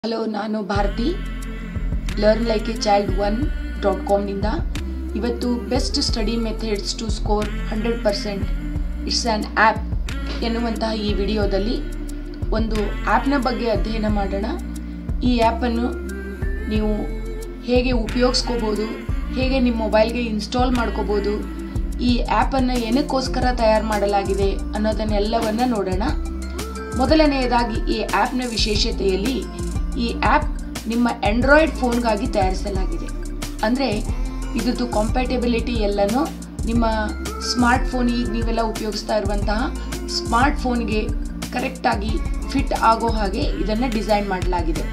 hello ನಾನು Bharathi learn like a child one dot ಕಾಮ್ನಿಂದ ಇವತ್ತು best study methods to score hundred percent it's an app ಎನ್ನುವಂತಹ ಈ ವಿಡಿಯೋದಲ್ಲಿ ಒಂದು ಆ್ಯಪ್ನ ಬಗ್ಗೆ ಅಧ್ಯಯನ ಮಾಡೋಣ ಈ ಆ್ಯಪನ್ನು ನೀವು ಹೇಗೆ ಉಪಯೋಗಿಸ್ಕೋಬೋದು ಹೇಗೆ ನಿಮ್ಮ ಮೊಬೈಲ್ಗೆ ಇನ್ಸ್ಟಾಲ್ ಮಾಡ್ಕೋಬೋದು ಈ ಆ್ಯಪನ್ನು ಏನಕ್ಕೋಸ್ಕರ ತಯಾರು ಮಾಡಲಾಗಿದೆ ಅನ್ನೋದನ್ನೆಲ್ಲವನ್ನು ನೋಡೋಣ ಮೊದಲನೆಯದಾಗಿ ಈ ಆ್ಯಪ್ನ ವಿಶೇಷತೆಯಲ್ಲಿ ಈ ಆ್ಯಪ್ ನಿಮ್ಮ ಆಂಡ್ರಾಯ್ಡ್ ಫೋನ್ಗಾಗಿ ತಯಾರಿಸಲಾಗಿದೆ ಅಂದರೆ ಇದ್ರದ್ದು ಕಾಂಪ್ಯಾಟಬಿಲಿಟಿ ಎಲ್ಲನೂ ನಿಮ್ಮ ಸ್ಮಾರ್ಟ್ ಫೋನ್ ಈಗ ನೀವೆಲ್ಲ ಉಪಯೋಗಿಸ್ತಾ ಇರುವಂತಹ ಸ್ಮಾರ್ಟ್ ಫೋನ್ಗೆ ಕರೆಕ್ಟಾಗಿ ಫಿಟ್ ಆಗೋ ಹಾಗೆ ಇದನ್ನು ಡಿಸೈನ್ ಮಾಡಲಾಗಿದೆ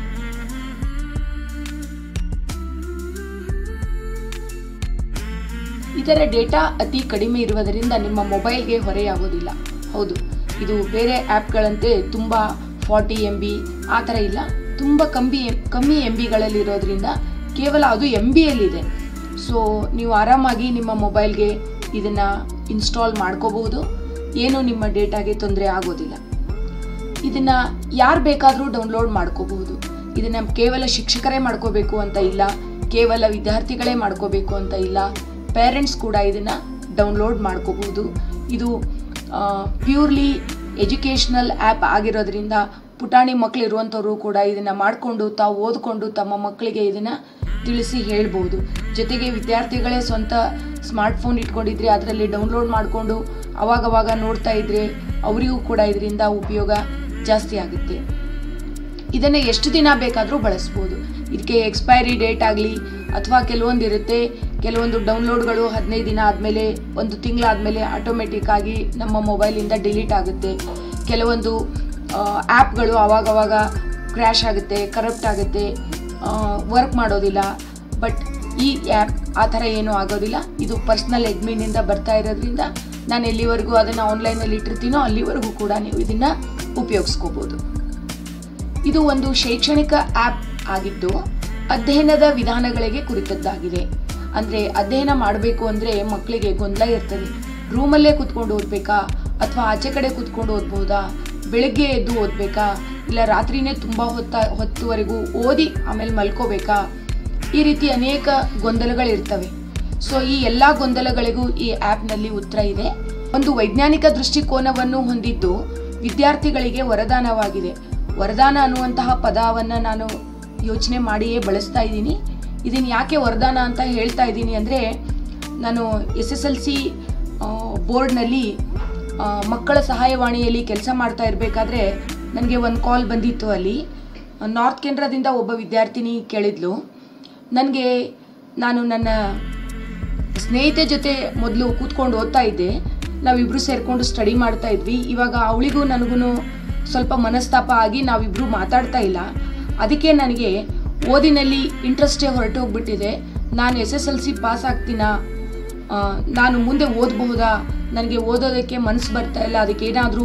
ಇದರ ಡೇಟಾ ಅತಿ ಕಡಿಮೆ ಇರುವುದರಿಂದ ನಿಮ್ಮ ಮೊಬೈಲ್ಗೆ ಹೊರೆಯಾಗೋದಿಲ್ಲ ಹೌದು ಇದು ಬೇರೆ ಆ್ಯಪ್ಗಳಂತೆ ತುಂಬ ಫಾರ್ಟಿ ಎಮ್ ಬಿ ಆ ಥರ ಇಲ್ಲ ತುಂಬ ಕಮ್ಮಿ ಕಮ್ಮಿ ಎಮ್ ಬಿಗಳಲ್ಲಿರೋದ್ರಿಂದ ಕೇವಲ ಅದು ಎಮ್ ಬಿಯಲ್ಲಿದೆ ಸೊ ನೀವು ಆರಾಮಾಗಿ ನಿಮ್ಮ ಮೊಬೈಲ್ಗೆ ಇದನ್ನು ಇನ್ಸ್ಟಾಲ್ ಮಾಡ್ಕೋಬಹುದು ಏನು ನಿಮ್ಮ ಡೇಟಾಗೆ ತೊಂದರೆ ಆಗೋದಿಲ್ಲ ಇದನ್ನು ಯಾರು ಬೇಕಾದರೂ ಡೌನ್ಲೋಡ್ ಮಾಡ್ಕೋಬಹುದು ಇದನ್ನು ಕೇವಲ ಶಿಕ್ಷಕರೇ ಮಾಡ್ಕೋಬೇಕು ಅಂತ ಇಲ್ಲ ಕೇವಲ ವಿದ್ಯಾರ್ಥಿಗಳೇ ಮಾಡ್ಕೋಬೇಕು ಅಂತ ಇಲ್ಲ ಪೇರೆಂಟ್ಸ್ ಕೂಡ ಇದನ್ನು ಡೌನ್ಲೋಡ್ ಮಾಡ್ಕೋಬಹುದು ಇದು ಪ್ಯೂರ್ಲಿ ಎಜುಕೇಷ್ನಲ್ ಆ್ಯಪ್ ಆಗಿರೋದ್ರಿಂದ ಪುಟಾಣಿ ಮಕ್ಕಳು ಇರುವಂಥವ್ರು ಕೂಡ ಇದನ್ನು ಮಾಡಿಕೊಂಡು ತಾವು ಓದ್ಕೊಂಡು ತಮ್ಮ ಮಕ್ಕಳಿಗೆ ಇದನ್ನು ತಿಳಿಸಿ ಹೇಳ್ಬೋದು ಜೊತೆಗೆ ವಿದ್ಯಾರ್ಥಿಗಳೇ ಸ್ವಂತ ಸ್ಮಾರ್ಟ್ಫೋನ್ ಇಟ್ಕೊಂಡಿದ್ರೆ ಅದರಲ್ಲಿ ಡೌನ್ಲೋಡ್ ಮಾಡಿಕೊಂಡು ಅವಾಗವಾಗ ನೋಡ್ತಾ ಇದ್ರೆ ಅವರಿಗೂ ಕೂಡ ಇದರಿಂದ ಉಪಯೋಗ ಜಾಸ್ತಿ ಆಗುತ್ತೆ ಇದನ್ನು ಎಷ್ಟು ದಿನ ಬೇಕಾದರೂ ಬಳಸ್ಬೋದು ಇದಕ್ಕೆ ಎಕ್ಸ್ಪೈರಿ ಡೇಟ್ ಆಗಲಿ ಅಥವಾ ಕೆಲವೊಂದು ಇರುತ್ತೆ ಕೆಲವೊಂದು ಡೌನ್ಲೋಡ್ಗಳು ಹದಿನೈದು ದಿನ ಆದಮೇಲೆ ಒಂದು ತಿಂಗಳಾದಮೇಲೆ ಆಟೋಮೆಟಿಕ್ ಆಗಿ ನಮ್ಮ ಮೊಬೈಲಿಂದ ಡಿಲೀಟ್ ಆಗುತ್ತೆ ಕೆಲವೊಂದು ಆ್ಯಪ್ಗಳು ಆವಾಗವಾಗ ಕ್ರ್ಯಾಶ್ ಆಗುತ್ತೆ ಕರಪ್ಟ್ ಆಗುತ್ತೆ ವರ್ಕ್ ಮಾಡೋದಿಲ್ಲ ಬಟ್ ಈ ಆ್ಯಪ್ ಆ ಥರ ಏನೂ ಆಗೋದಿಲ್ಲ ಇದು ಪರ್ಸ್ನಲ್ ಎಡ್ಮಿನಿಂದ ಬರ್ತಾ ಇರೋದ್ರಿಂದ ನಾನು ಎಲ್ಲಿವರೆಗೂ ಅದನ್ನು ಆನ್ಲೈನಲ್ಲಿ ಇಟ್ಟಿರ್ತೀನೋ ಅಲ್ಲಿವರೆಗೂ ಕೂಡ ನೀವು ಇದನ್ನು ಉಪಯೋಗಿಸ್ಕೋಬೋದು ಇದು ಒಂದು ಶೈಕ್ಷಣಿಕ ಆ್ಯಪ್ ಆಗಿದ್ದು ಅಧ್ಯಯನದ ವಿಧಾನಗಳಿಗೆ ಕುರಿತದ್ದಾಗಿದೆ ಅಂದರೆ ಅಧ್ಯಯನ ಮಾಡಬೇಕು ಅಂದರೆ ಮಕ್ಕಳಿಗೆ ಗೊಂದಲ ಇರ್ತದೆ ರೂಮಲ್ಲೇ ಕೂತ್ಕೊಂಡು ಓದಬೇಕಾ ಅಥವಾ ಆಚೆ ಕಡೆ ಕೂತ್ಕೊಂಡು ಓದ್ಬೋದಾ ಬೆಳಗ್ಗೆ ಎದ್ದು ಓದಬೇಕಾ ಇಲ್ಲ ರಾತ್ರಿನೇ ತುಂಬ ಹೊತ್ತ ಹೊತ್ತುವರೆಗೂ ಓದಿ ಆಮೇಲೆ ಮಲ್ಕೋಬೇಕಾ ಈ ರೀತಿ ಅನೇಕ ಗೊಂದಲಗಳಿರ್ತವೆ ಸೊ ಈ ಎಲ್ಲ ಗೊಂದಲಗಳಿಗೂ ಈ ಆ್ಯಪ್ನಲ್ಲಿ ಉತ್ತರ ಇದೆ ಒಂದು ವೈಜ್ಞಾನಿಕ ದೃಷ್ಟಿಕೋನವನ್ನು ಹೊಂದಿದ್ದು ವಿದ್ಯಾರ್ಥಿಗಳಿಗೆ ವರದಾನವಾಗಿದೆ ವರದಾನ ಅನ್ನುವಂತಹ ಪದವನ್ನು ನಾನು ಯೋಚನೆ ಮಾಡಿಯೇ ಬಳಸ್ತಾ ಇದ್ದೀನಿ ಇದನ್ನು ಯಾಕೆ ವರದಾನ ಅಂತ ಹೇಳ್ತಾ ಇದ್ದೀನಿ ಅಂದರೆ ನಾನು ಎಸ್ ಎಸ್ ಎಲ್ ಸಿ ಬೋರ್ಡ್ನಲ್ಲಿ ಮಕ್ಕಳ ಸಹಾಯವಾಣಿಯಲ್ಲಿ ಕೆಲಸ ಮಾಡ್ತಾ ಇರಬೇಕಾದ್ರೆ ನನಗೆ ಒಂದು ಕಾಲ್ ಬಂದಿತ್ತು ಅಲ್ಲಿ ನಾರ್ತ್ ಕೇಂದ್ರದಿಂದ ಒಬ್ಬ ವಿದ್ಯಾರ್ಥಿನಿ ಕೇಳಿದ್ಲು ನನಗೆ ನಾನು ನನ್ನ ಸ್ನೇಹಿತೆ ಜೊತೆ ಮೊದಲು ಕೂತ್ಕೊಂಡು ಓದ್ತಾ ಇದ್ದೆ ನಾವಿಬ್ಬರು ಸೇರಿಕೊಂಡು ಸ್ಟಡಿ ಮಾಡ್ತಾ ಇದ್ವಿ ಇವಾಗ ಅವಳಿಗೂ ನನಗೂ ಸ್ವಲ್ಪ ಮನಸ್ತಾಪ ಆಗಿ ನಾವಿಬ್ಬರು ಮಾತಾಡ್ತಾ ಇಲ್ಲ ಅದಕ್ಕೆ ನನಗೆ ಓದಿನಲ್ಲಿ ಇಂಟ್ರೆಸ್ಟೇ ಹೊರಟು ಹೋಗ್ಬಿಟ್ಟಿದೆ ನಾನು S S L C pass ಆಗ್ತೀನಾ ನಾನು ಮುಂದೆ ಓದಬಹುದಾ ನನಗೆ ಓದೋದಕ್ಕೆ ಮನಸ್ಸು ಬರ್ತಾ ಇಲ್ಲ ಅದಕ್ಕೆ ಏನಾದರೂ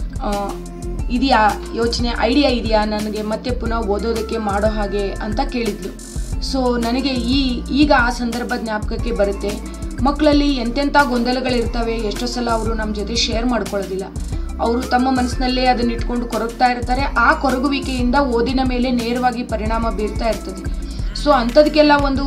ಇದೆಯಾ ಯೋಚನೆ ಐಡಿಯಾ ಇದೆಯಾ ನನಗೆ ಮತ್ತೆ ಪುನಃ ಓದೋದಕ್ಕೆ ಮಾಡೋ ಹಾಗೆ ಅಂತ ಕೇಳಿದ್ಲು ಸೊ ನನಗೆ ಈ ಈಗ ಆ ಸಂದರ್ಭ ಜ್ಞಾಪಕಕ್ಕೆ ಬರುತ್ತೆ ಮಕ್ಕಳಲ್ಲಿ ಎಂತೆಂಥ ಗೊಂದಲಗಳಿರ್ತವೆ ಎಷ್ಟೋ ಸಲ ಅವರು ನಮ್ಮ ಜೊತೆ ಶೇರ್ ಮಾಡ್ಕೊಳ್ಳೋದಿಲ್ಲ ಅವರು ತಮ್ಮ ಮನಸ್ಸಿನಲ್ಲೇ ಅದನ್ನ ಇಟ್ಕೊಂಡು ಕೊರಗ್ತಾ ಇರ್ತಾರೆ ಆ ಕೊರಗುವಿಕೆಯಿಂದ ಓದಿನ ಮೇಲೆ ನೇರವಾಗಿ ಪರಿಣಾಮ ಬೀರ್ತಾ ಇರ್ತದೆ ಸೊ ಅಂಥದಕ್ಕೆಲ್ಲ ಒಂದು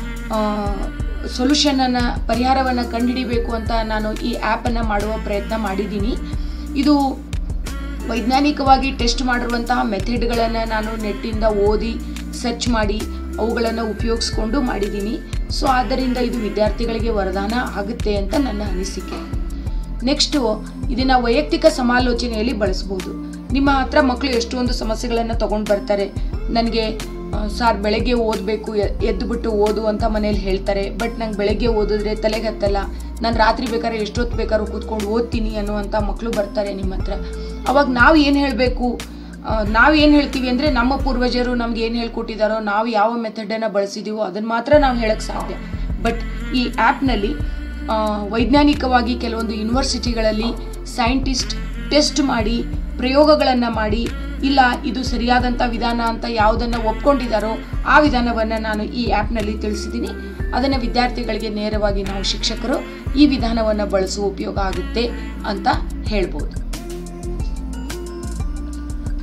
ಸೊಲ್ಯೂಷನನ್ನು ಪರಿಹಾರವನ್ನು ಕಂಡುಹಿಡಿಬೇಕು ಅಂತ ನಾನು ಈ ಆ್ಯಪನ್ನು ಮಾಡುವ ಪ್ರಯತ್ನ ಮಾಡಿದ್ದೀನಿ ಇದು ವೈಜ್ಞಾನಿಕವಾಗಿ ಟೆಸ್ಟ್ ಮಾಡಿರುವಂತಹ ಮೆಥಡ್ಗಳನ್ನು ನಾನು ನೆಟ್ಟಿಂದ ಓದಿ ಸರ್ಚ್ ಮಾಡಿ ಅವುಗಳನ್ನು ಉಪಯೋಗಿಸ್ಕೊಂಡು ಮಾಡಿದ್ದೀನಿ ಸೊ ಆದ್ದರಿಂದ ಇದು ವಿದ್ಯಾರ್ಥಿಗಳಿಗೆ ವರದಾನ ಆಗುತ್ತೆ ಅಂತ ನನ್ನ ಅನಿಸಿಕೆ ನೆಕ್ಸ್ಟು ಇದನ್ನು ವೈಯಕ್ತಿಕ ಸಮಾಲೋಚನೆಯಲ್ಲಿ ಬಳಸ್ಬೋದು ನಿಮ್ಮ ಹತ್ರ ಮಕ್ಕಳು ಎಷ್ಟೊಂದು ಸಮಸ್ಯೆಗಳನ್ನು ತೊಗೊಂಡು ಬರ್ತಾರೆ ನನಗೆ ಸಾರ್ ಬೆಳಗ್ಗೆ ಓದಬೇಕು ಎದ್ದುಬಿಟ್ಟು ಓದು ಅಂತ ಮನೇಲಿ ಹೇಳ್ತಾರೆ ಬಟ್ ನಂಗೆ ಬೆಳಗ್ಗೆ ಓದಿದ್ರೆ ತಲೆಗೆ ಹತ್ತಲ್ಲ ನಾನು ರಾತ್ರಿ ಬೇಕಾದ್ರೆ ಎಷ್ಟೊತ್ತು ಬೇಕಾದ್ರೂ ಕೂತ್ಕೊಂಡು ಓದ್ತೀನಿ ಅನ್ನುವಂಥ ಮಕ್ಕಳು ಬರ್ತಾರೆ ನಿಮ್ಮ ಹತ್ರ ಅವಾಗ ನಾವು ಏನು ಹೇಳಬೇಕು ನಾವು ಏನು ಹೇಳ್ತೀವಿ ಅಂದರೆ ನಮ್ಮ ಪೂರ್ವಜರು ನಮ್ಗೆ ಏನು ಹೇಳ್ಕೊಟ್ಟಿದ್ದಾರೋ ನಾವು ಯಾವ ಮೆಥಡನ್ನು ಬಳಸಿದ್ದೀವೋ ಅದನ್ನು ಮಾತ್ರ ನಾವು ಹೇಳಕ್ಕೆ ಸಾಧ್ಯ ಬಟ್ ಈ ಆ್ಯಪ್ನಲ್ಲಿ ವೈಜ್ಞಾನಿಕವಾಗಿ ಕೆಲವೊಂದು ಯೂನಿವರ್ಸಿಟಿಗಳಲ್ಲಿ ಸೈಂಟಿಸ್ಟ್ ಟೆಸ್ಟ್ ಮಾಡಿ ಪ್ರಯೋಗಗಳನ್ನು ಮಾಡಿ ಇಲ್ಲ ಇದು ಸರಿಯಾದಂಥ ವಿಧಾನ ಅಂತ ಯಾವುದನ್ನು ಒಪ್ಕೊಂಡಿದ್ದಾರೋ ಆ ವಿಧಾನವನ್ನು ನಾನು ಈ ಆ್ಯಪ್ನಲ್ಲಿ ತಿಳಿಸಿದ್ದೀನಿ ಅದನ್ನು ವಿದ್ಯಾರ್ಥಿಗಳಿಗೆ ನೇರವಾಗಿ ನಾವು ಶಿಕ್ಷಕರು ಈ ವಿಧಾನವನ್ನು ಬಳಸುವ ಉಪಯೋಗ ಆಗುತ್ತೆ ಅಂತ ಹೇಳ್ಬೋದು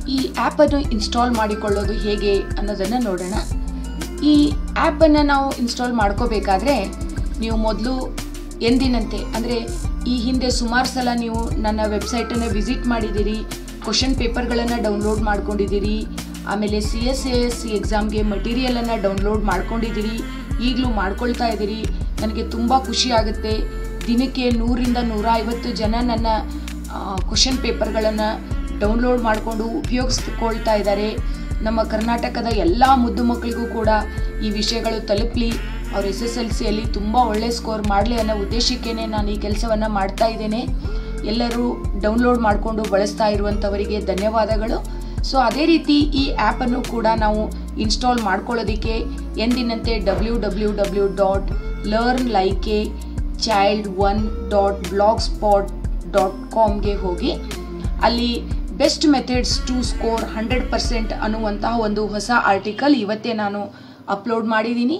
ಈ ಆ್ಯಪನ್ನು ಇನ್ಸ್ಟಾಲ್ ಮಾಡಿಕೊಳ್ಳೋದು ಹೇಗೆ ಅನ್ನೋದನ್ನು ನೋಡೋಣ ಈ ಆ್ಯಪನ್ನು ನಾವು ಇನ್ಸ್ಟಾಲ್ ಮಾಡ್ಕೋಬೇಕಾದ್ರೆ ನೀವು ಮೊದಲು ಎಂದಿನಂತೆ ಅಂದರೆ ಈ ಹಿಂದೆ ಸುಮಾರು ಸಲ ನೀವು ನನ್ನ ವೆಬ್ಸೈಟನ್ನು ವಿಸಿಟ್ ಮಾಡಿದ್ದೀರಿ ಕ್ವಶನ್ ಪೇಪರ್ಗಳನ್ನು ಡೌನ್ಲೋಡ್ ಮಾಡ್ಕೊಂಡಿದ್ದೀರಿ ಆಮೇಲೆ ಸಿ ಎಸ್ ಎ ಎಸ್ ಎಕ್ಸಾಮ್ಗೆ ಮಟೀರಿಯಲನ್ನು ಡೌನ್ಲೋಡ್ ಮಾಡ್ಕೊಂಡಿದ್ದೀರಿ ಈಗಲೂ ಮಾಡ್ಕೊಳ್ತಾ ಇದ್ದೀರಿ ನನಗೆ ತುಂಬ ಖುಷಿ ಆಗುತ್ತೆ ದಿನಕ್ಕೆ ನೂರಿಂದ ನೂರ ಐವತ್ತು ಜನ ನನ್ನ ಕ್ವಶನ್ ಪೇಪರ್ಗಳನ್ನು ಡೌನ್ಲೋಡ್ ಮಾಡಿಕೊಂಡು ಉಪಯೋಗಿಸ್ಕೊಳ್ತಾ ಇದ್ದಾರೆ ನಮ್ಮ ಕರ್ನಾಟಕದ ಎಲ್ಲ ಮುದ್ದು ಮಕ್ಕಳಿಗೂ ಕೂಡ ಈ ವಿಷಯಗಳು ತಲುಪಲಿ ಅವ್ರು ಎಸ್ ಎಸ್ ಎಲ್ ಸಿಯಲ್ಲಿ ತುಂಬ ಒಳ್ಳೆ ಸ್ಕೋರ್ ಮಾಡಲಿ ಅನ್ನೋ ಉದ್ದೇಶಕ್ಕೇ ನಾನು ಈ ಕೆಲಸವನ್ನು ಮಾಡ್ತಾ ಇದ್ದೇನೆ ಎಲ್ಲರೂ ಡೌನ್ಲೋಡ್ ಮಾಡಿಕೊಂಡು ಬಳಸ್ತಾ ಇರುವಂಥವರಿಗೆ ಧನ್ಯವಾದಗಳು ಸೊ ಅದೇ ರೀತಿ ಈ ಆ್ಯಪನ್ನು ಕೂಡ ನಾವು ಇನ್ಸ್ಟಾಲ್ ಮಾಡ್ಕೊಳ್ಳೋದಕ್ಕೆ ಎಂದಿನಂತೆ W W W dot learn like a child one dot blogspot dot ಕಾಮ್ಗೆ ಹೋಗಿ ಅಲ್ಲಿ best methods to score hundred percent ಅನ್ನುವಂತಹ ಒಂದು ಹೊಸ ಆರ್ಟಿಕಲ್ ಇವತ್ತೇ ನಾನು ಅಪ್ಲೋಡ್ ಮಾಡಿದ್ದೀನಿ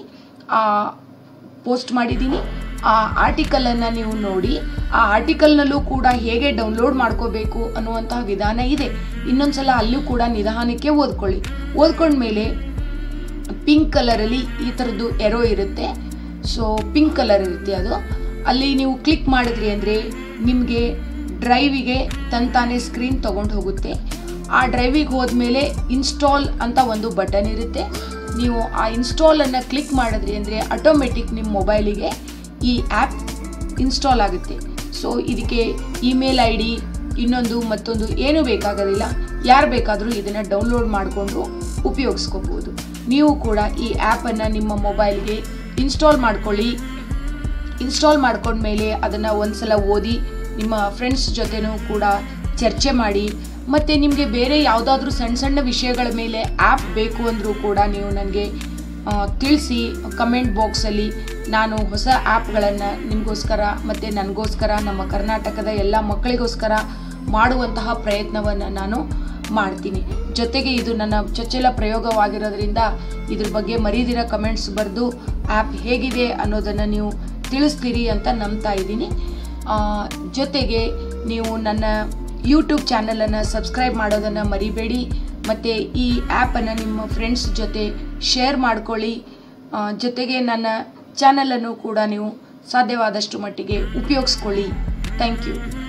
ಪೋಸ್ಟ್ ಮಾಡಿದ್ದೀನಿ ಆ ಆರ್ಟಿಕಲನ್ನು ನೀವು ನೋಡಿ ಆ ಆರ್ಟಿಕಲ್ನಲ್ಲೂ ಕೂಡ ಹೇಗೆ ಡೌನ್ಲೋಡ್ ಮಾಡ್ಕೋಬೇಕು ಅನ್ನುವಂತಹ ವಿಧಾನ ಇದೆ ಇನ್ನೊಂದ್ಸಲ ಅಲ್ಲೂ ಕೂಡ ನಿಧಾನಕ್ಕೆ ಓದ್ಕೊಳ್ಳಿ ಓದ್ಕೊಂಡ್ಮೇಲೆ ಪಿಂಕ್ ಕಲರಲ್ಲಿ ಈ ಥರದ್ದು ಎರೋ ಇರುತ್ತೆ ಸೊ ಪಿಂಕ್ ಕಲರ್ ಇರುತ್ತೆ ಅದು ಅಲ್ಲಿ ನೀವು ಕ್ಲಿಕ್ ಮಾಡಿದ್ರಿ ಅಂದರೆ ನಿಮಗೆ ಡ್ರೈವಿಗೆ ತಂತಾನೆ ಸ್ಕ್ರೀನ್ ತೊಗೊಂಡು ಹೋಗುತ್ತೆ ಆ ಡ್ರೈವಿಗೆ ಹೋದ್ಮೇಲೆ ಇನ್ಸ್ಟಾಲ್ ಅಂತ ಒಂದು ಬಟನ್ ಇರುತ್ತೆ ನೀವು ಆ ಇನ್ಸ್ಟಾಲನ್ನು ಕ್ಲಿಕ್ ಮಾಡಿದ್ರಿ ಅಂದರೆ ಆಟೋಮೆಟಿಕ್ ನಿಮ್ಮ ಮೊಬೈಲಿಗೆ ಈ ಆ್ಯಪ್ ಇನ್ಸ್ಟಾಲ್ ಆಗುತ್ತೆ ಸೊ ಇದಕ್ಕೆ ಇಮೇಲ್ ಐ ಡಿ ಇನ್ನೊಂದು ಮತ್ತೊಂದು ಏನೂ ಬೇಕಾಗೋದಿಲ್ಲ ಯಾರು ಬೇಕಾದರೂ ಇದನ್ನು ಡೌನ್ಲೋಡ್ ಮಾಡಿಕೊಂಡು ಉಪಯೋಗಿಸ್ಕೋಬೋದು ನೀವು ಕೂಡ ಈ ಆ್ಯಪನ್ನು ನಿಮ್ಮ ಮೊಬೈಲ್ಗೆ ಇನ್ಸ್ಟಾಲ್ ಮಾಡ್ಕೊಳ್ಳಿ ಇನ್ಸ್ಟಾಲ್ ಮಾಡ್ಕೊಂಡ್ಮೇಲೆ ಅದನ್ನು ಒಂದ್ಸಲ ಓದಿ ನಿಮ್ಮ ಫ್ರೆಂಡ್ಸ್ ಜೊತೆನೂ ಕೂಡ ಚರ್ಚೆ ಮಾಡಿ ಮತ್ತು ನಿಮಗೆ ಬೇರೆ ಯಾವುದಾದ್ರೂ ಸಣ್ಣ ಸಣ್ಣ ವಿಷಯಗಳ ಮೇಲೆ ಆ್ಯಪ್ ಬೇಕು ಅಂದರೂ ಕೂಡ ನೀವು ನನಗೆ ತಿಳಿಸಿ ಕಮೆಂಟ್ ಬಾಕ್ಸಲ್ಲಿ ನಾನು ಹೊಸ ಆ್ಯಪ್ಗಳನ್ನು ನಿಮಗೋಸ್ಕರ ಮತ್ತು ನನಗೋಸ್ಕರ ನಮ್ಮ ಕರ್ನಾಟಕದ ಎಲ್ಲ ಮಕ್ಕಳಿಗೋಸ್ಕರ ಮಾಡುವಂತಹ ಪ್ರಯತ್ನವನ್ನು ನಾನು ಮಾಡ್ತೀನಿ ಜೊತೆಗೆ ಇದು ನನ್ನ ಚೊಚ್ಚಲ ಪ್ರಯೋಗವಾಗಿರೋದ್ರಿಂದ ಇದ್ರ ಬಗ್ಗೆ ಮರೀದಿರ ಕಮೆಂಟ್ಸ್ ಬರೆದು ಆ್ಯಪ್ ಹೇಗಿದೆ ಅನ್ನೋದನ್ನು ನೀವು ತಿಳಿಸ್ತೀರಿ ಅಂತ ನಂಬ್ತಾ ಇದ್ದೀನಿ ಜೊತೆಗೆ ನೀವು ನನ್ನ ಯೂಟ್ಯೂಬ್ ಚಾನಲನ್ನು ಸಬ್ಸ್ಕ್ರೈಬ್ ಮಾಡೋದನ್ನು ಮರಿಬೇಡಿ ಮತ್ತು ಈ ಆ್ಯಪನ್ನು ನಿಮ್ಮ ಫ್ರೆಂಡ್ಸ್ ಜೊತೆ ಶೇರ್ ಮಾಡ್ಕೊಳ್ಳಿ ಜೊತೆಗೆ ನನ್ನ ಚಾನಲನ್ನು ಕೂಡ ನೀವು ಸಾಧ್ಯವಾದಷ್ಟು ಮಟ್ಟಿಗೆ ಉಪಯೋಗಿಸ್ಕೊಳ್ಳಿ ಥ್ಯಾಂಕ್ ಯು